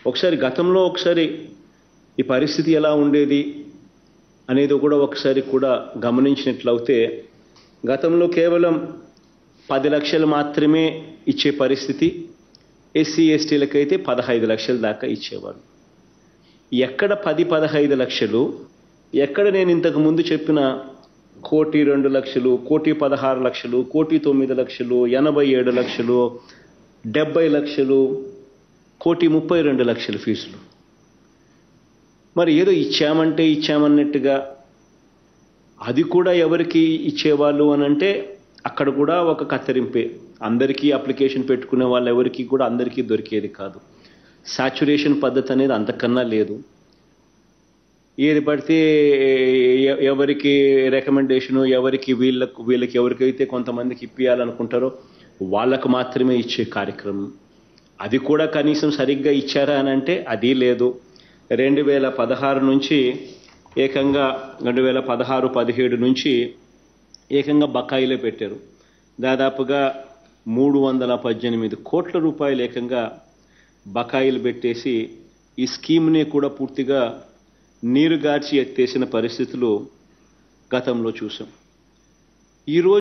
ఒకసారి గతంలో ఒకసారి ఈ పరిస్థితి ఎలా ఉండేది అనేది కూడా ఒకసారి కూడా గమనించినట్లయితే గతంలో కేవలం పది లక్షలు మాత్రమే ఇచ్చే పరిస్థితి ఎస్సీ ఎస్టీలకైతే పదహైదు లక్షల దాకా ఇచ్చేవారు ఎక్కడ పది పదహైదు లక్షలు ఎక్కడ నేను ఇంతకు ముందు చెప్పిన కోటి రెండు లక్షలు కోటి పదహారు లక్షలు కోటి తొమ్మిది లక్షలు ఎనభై ఏడు లక్షలు డెబ్బై లక్షలు కోటి ముప్పై రెండు లక్షల ఫీజులు మరి ఏదో ఇచ్చామంటే ఇచ్చామన్నట్టుగా అది కూడా ఎవరికి ఇచ్చేవాళ్ళు అని అంటే అక్కడ కూడా ఒక కత్తిరింపే అందరికీ అప్లికేషన్ పెట్టుకునే వాళ్ళు ఎవరికి కూడా అందరికీ దొరికేది కాదు సాచురేషన్ పద్ధతి అనేది అంతకన్నా లేదు ఏది పడితే ఎ- ఎవరికి రికమెండేషను ఎవరికి వీళ్ళకు వీళ్ళకి ఎవరికైతే కొంతమందికి ఇప్పియాలనుకుంటారో వాళ్ళకు మాత్రమే ఇచ్చే కార్యక్రమం అది కూడా కనీసం సరిగ్గా ఇచ్చారా అని అంటే అది లేదు రెండు వేల పదహారు నుంచి ఏకంగా రెండు వేల పదహారు పదిహేడు నుంచి ఏకంగా బకాయిలే పెట్టారు దాదాపుగా మూడు వందల పద్దెనిమిది కోట్ల రూపాయలు ఏకంగా బకాయిలు పెట్టేసి ఈ స్కీమ్ని కూడా పూర్తిగా నీరుగార్చి ఎత్తేసిన పరిస్థితులు గతంలో చూసాం ఈరోజు